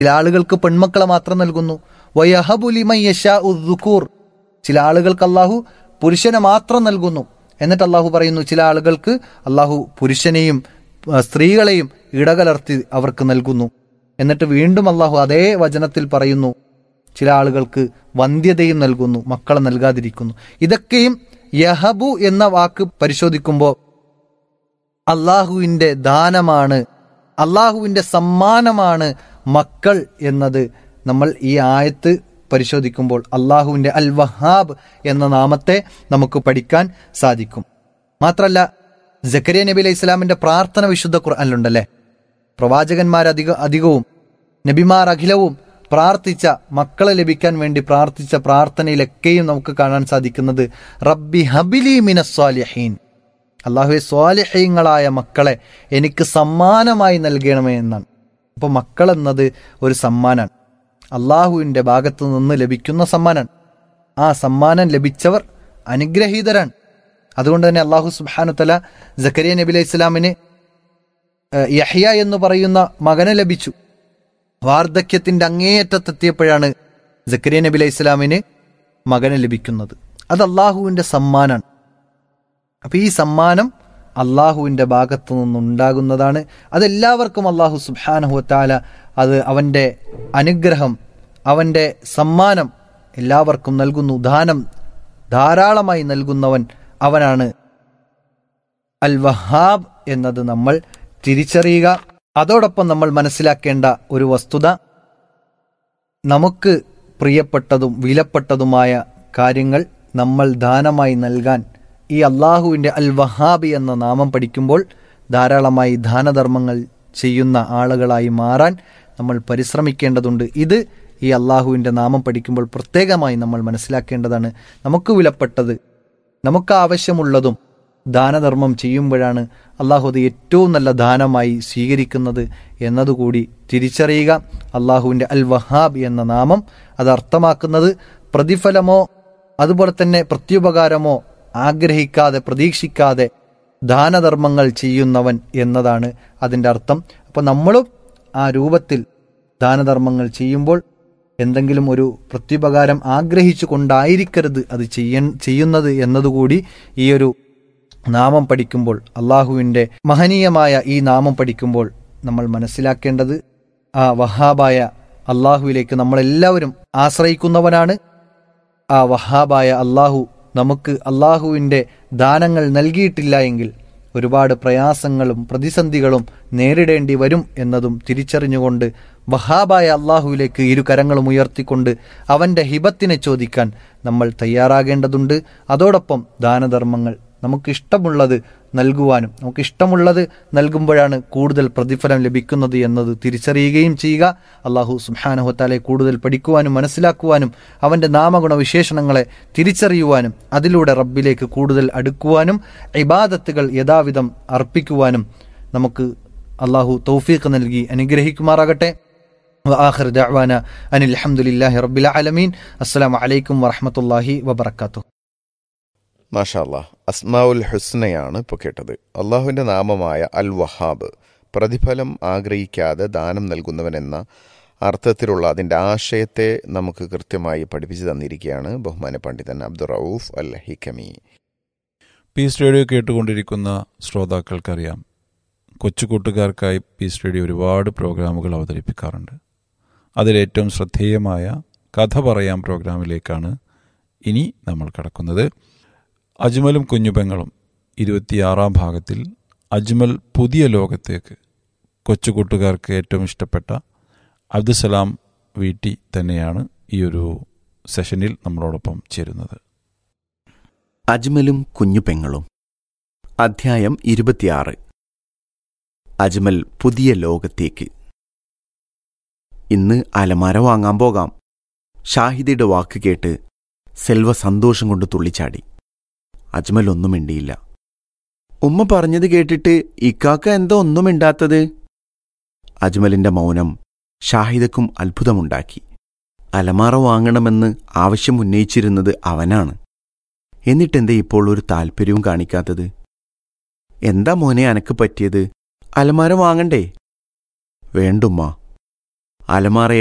ചില ആളുകൾക്ക് പെൺമക്കളെ മാത്രം നൽകുന്നു വയഹബുലിമയ്യഷൂർ ചില ആളുകൾക്ക് അള്ളാഹു പുരുഷനെ മാത്രം നൽകുന്നു എന്നിട്ട് അള്ളാഹു പറയുന്നു ചില ആളുകൾക്ക് അള്ളാഹു പുരുഷനെയും ആ, സ്ത്രീകളെയും ഇടകലർത്തി അവർക്ക് നൽകുന്നു എന്നിട്ട് വീണ്ടും അള്ളാഹു അതേ വചനത്തിൽ പറയുന്നു ചില ആളുകൾക്ക് വന്ധ്യതയും നൽകുന്നു മക്കളെ നൽകാതിരിക്കുന്നു ഇതൊക്കെയും യഹബു എന്ന വാക്ക് പരിശോധിക്കുമ്പോൾ അള്ളാഹുവിൻ്റെ ദാനമാണ് അള്ളാഹുവിൻ്റെ സമ്മാനമാണ് മക്കൾ എന്നത് നമ്മൾ ഈ ആയത്ത് പരിശോധിക്കുമ്പോൾ അള്ളാഹുവിൻ്റെ അൽ വഹാബ് എന്ന നാമത്തെ നമുക്ക് പഠിക്കാൻ സാധിക്കും മാത്രമല്ല ജക്കരിയ നബി അലൈഹി ഇസ്ലാമിൻ്റെ പ്രാർത്ഥന വിശുദ്ധ ഖുർആനിലുണ്ടല്ലേ പ്രവാചകന്മാർ അധിക അധികവും നബിമാർ അഖിലവും പ്രാർത്ഥിച്ച മക്കളെ ലഭിക്കാൻ വേണ്ടി പ്രാർത്ഥിച്ച പ്രാർത്ഥനയിലൊക്കെയും നമുക്ക് കാണാൻ സാധിക്കുന്നത് റബ്ബി ഹബിലി മിനസ്വാലിഹീൻ അള്ളാഹുവെ സ്വാലിഹ്യങ്ങളായ മക്കളെ എനിക്ക് സമ്മാനമായി നൽകണമേ എന്നാണ് അപ്പോൾ മക്കൾ എന്നത് ഒരു സമ്മാനാണ് അള്ളാഹുവിൻ്റെ ഭാഗത്തു നിന്ന് ലഭിക്കുന്ന സമ്മാനാണ് ആ സമ്മാനം ലഭിച്ചവർ അനുഗ്രഹീതരാണ് അതുകൊണ്ട് തന്നെ അള്ളാഹു സുബാനു തല ജക്കരിയ നബി അലൈഹി ഇസ്ലാമിന് ഏഹ്, യഹ്യ എന്ന് പറയുന്ന മകനെ ലഭിച്ചു വാർദ്ധക്യത്തിന്റെ അങ്ങേയറ്റത്തെത്തിയപ്പോഴാണ് ജക്കരിയ നബി അലൈഹി ഇസ്ലാമിന് മകനെ ലഭിക്കുന്നത് അത് അള്ളാഹുവിന്റെ സമ്മാനാണ് അപ്പൊ ഈ സമ്മാനം അള്ളാഹുവിന്റെ ഭാഗത്തു നിന്നുണ്ടാകുന്നതാണ് അതെല്ലാവർക്കും അള്ളാഹു സുബാനഹുത്താല അത് അവന്റെ അനുഗ്രഹം അവന്റെ സമ്മാനം എല്ലാവർക്കും നൽകുന്നു ദാനം ധാരാളമായി നൽകുന്നവൻ അവനാണ് അൽ വഹാബ് എന്നത് നമ്മൾ തിരിച്ചറിയുക അതോടൊപ്പം നമ്മൾ മനസ്സിലാക്കേണ്ട ഒരു വസ്തുത നമുക്ക് പ്രിയപ്പെട്ടതും വിലപ്പെട്ടതുമായ കാര്യങ്ങൾ നമ്മൾ ദാനമായി നൽകാൻ ഈ അള്ളാഹുവിൻ്റെ അൽ വഹാബി എന്ന നാമം പഠിക്കുമ്പോൾ ധാരാളമായി ദാനധർമ്മങ്ങൾ ചെയ്യുന്ന ആളുകളായി മാറാൻ നമ്മൾ പരിശ്രമിക്കേണ്ടതുണ്ട് ഇത് ഈ അള്ളാഹുവിൻ്റെ നാമം പഠിക്കുമ്പോൾ പ്രത്യേകമായി നമ്മൾ മനസ്സിലാക്കേണ്ടതാണ് നമുക്ക് വിലപ്പെട്ടത് നമുക്ക് ആവശ്യമുള്ളതും ദാനധർമ്മം ചെയ്യുമ്പോഴാണ് അള്ളാഹു അത് ഏറ്റവും നല്ല ദാനമായി സ്വീകരിക്കുന്നത് എന്നതുകൂടി തിരിച്ചറിയുക അള്ളാഹുവിൻ്റെ അൽ വഹാബ് എന്ന നാമം അത് അർത്ഥമാക്കുന്നത് പ്രതിഫലമോ അതുപോലെ തന്നെ പ്രത്യുപകാരമോ ആഗ്രഹിക്കാതെ പ്രതീക്ഷിക്കാതെ ദാനധർമ്മങ്ങൾ ചെയ്യുന്നവൻ എന്നതാണ് അതിൻ്റെ അർത്ഥം അപ്പോൾ നമ്മളും ആ രൂപത്തിൽ ദാനധർമ്മങ്ങൾ ചെയ്യുമ്പോൾ എന്തെങ്കിലും ഒരു പ്രത്യുപകാരം ആഗ്രഹിച്ചു കൊണ്ടായിരിക്കരുത് അത് ചെയ്യ ചെയ്യുന്നത് എന്നതുകൂടി ഈ ഒരു നാമം പഠിക്കുമ്പോൾ അള്ളാഹുവിൻ്റെ മഹനീയമായ ഈ നാമം പഠിക്കുമ്പോൾ നമ്മൾ മനസ്സിലാക്കേണ്ടത് ആ വഹാബായ അള്ളാഹുവിലേക്ക് നമ്മളെല്ലാവരും ആശ്രയിക്കുന്നവനാണ് ആ വഹാബായ അള്ളാഹു നമുക്ക് അള്ളാഹുവിൻ്റെ ദാനങ്ങൾ നൽകിയിട്ടില്ല എങ്കിൽ ഒരുപാട് പ്രയാസങ്ങളും പ്രതിസന്ധികളും നേരിടേണ്ടി വരും എന്നതും തിരിച്ചറിഞ്ഞുകൊണ്ട് വഹാബായ അള്ളാഹുവിലേക്ക് ഇരു കരങ്ങളും ഉയർത്തിക്കൊണ്ട് അവൻ്റെ ഹിബത്തിനെ ചോദിക്കാൻ നമ്മൾ തയ്യാറാകേണ്ടതുണ്ട് അതോടൊപ്പം ദാനധർമ്മങ്ങൾ നമുക്കിഷ്ടമുള്ളത് നൽകുവാനും നമുക്കിഷ്ടമുള്ളത് നൽകുമ്പോഴാണ് കൂടുതൽ പ്രതിഫലം ലഭിക്കുന്നത് എന്നത് തിരിച്ചറിയുകയും ചെയ്യുക അള്ളാഹു സുഹാനഹുത്താലെ കൂടുതൽ പഠിക്കുവാനും മനസ്സിലാക്കുവാനും അവൻ്റെ നാമഗുണ വിശേഷണങ്ങളെ തിരിച്ചറിയുവാനും അതിലൂടെ റബ്ബിലേക്ക് കൂടുതൽ അടുക്കുവാനും ഇബാദത്തുകൾ യഥാവിധം അർപ്പിക്കുവാനും നമുക്ക് അള്ളാഹു തൗഫീഖ് നൽകി അനുഗ്രഹിക്കുമാറാകട്ടെ وآخر دعوانا أن الحمد لله رب العالمين السلام عليكم ورحمة الله وبركاته മാഷാല്ല അസ്മാഉൽ ഹുസ്നയാണ് ഇപ്പോൾ കേട്ടത് അള്ളാഹുവിൻ്റെ നാമമായ അൽ വഹാബ് പ്രതിഫലം ആഗ്രഹിക്കാതെ ദാനം നൽകുന്നവൻ എന്ന അർത്ഥത്തിലുള്ള അതിൻ്റെ ആശയത്തെ നമുക്ക് കൃത്യമായി പഠിപ്പിച്ചു തന്നിരിക്കുകയാണ് ബഹുമാന പണ്ഡിതൻ അബ്ദുൾ റൌഫ് അൽ ഹിക്കമി പീസ് റേഡിയോ കേട്ടുകൊണ്ടിരിക്കുന്ന ശ്രോതാക്കൾക്കറിയാം കൊച്ചു കൂട്ടുകാർക്കായി പീസ് റേഡിയോ ഒരുപാട് പ്രോഗ്രാമുകൾ അവതരിപ്പിക്കാറുണ്ട് അതിലേറ്റവും ശ്രദ്ധേയമായ കഥ പറയാം പ്രോഗ്രാമിലേക്കാണ് ഇനി നമ്മൾ കടക്കുന്നത് അജ്മലും കുഞ്ഞുപെങ്ങളും ഇരുപത്തിയാറാം ഭാഗത്തിൽ അജ്മൽ പുതിയ ലോകത്തേക്ക് കൊച്ചു കൂട്ടുകാർക്ക് ഏറ്റവും ഇഷ്ടപ്പെട്ട അബ്ദുസലാം വീട്ടി തന്നെയാണ് ഈ ഒരു സെഷനിൽ നമ്മളോടൊപ്പം ചേരുന്നത് അജ്മലും കുഞ്ഞുപെങ്ങളും അധ്യായം ഇരുപത്തിയാറ് അജ്മൽ പുതിയ ലോകത്തേക്ക് ഇന്ന് അലമാര വാങ്ങാൻ പോകാം ഷാഹിദയുടെ വാക്ക് കേട്ട് സെൽവ സന്തോഷം കൊണ്ട് തുള്ളിച്ചാടി അജ്മൽ ഒന്നും മിണ്ടിയില്ല ഉമ്മ പറഞ്ഞത് കേട്ടിട്ട് ഇക്കാക്ക എന്തോ ഒന്നും മിണ്ടാത്തത് അജ്മലിന്റെ മൗനം ഷാഹിദക്കും അത്ഭുതമുണ്ടാക്കി അലമാറ വാങ്ങണമെന്ന് ആവശ്യം ഉന്നയിച്ചിരുന്നത് അവനാണ് എന്നിട്ടെന്തേ ഇപ്പോൾ ഒരു താല്പര്യവും കാണിക്കാത്തത് എന്താ മോനെ അനക്ക് പറ്റിയത് അലമാര വാങ്ങണ്ടേ വേണ്ടുമ്മ അലമാറ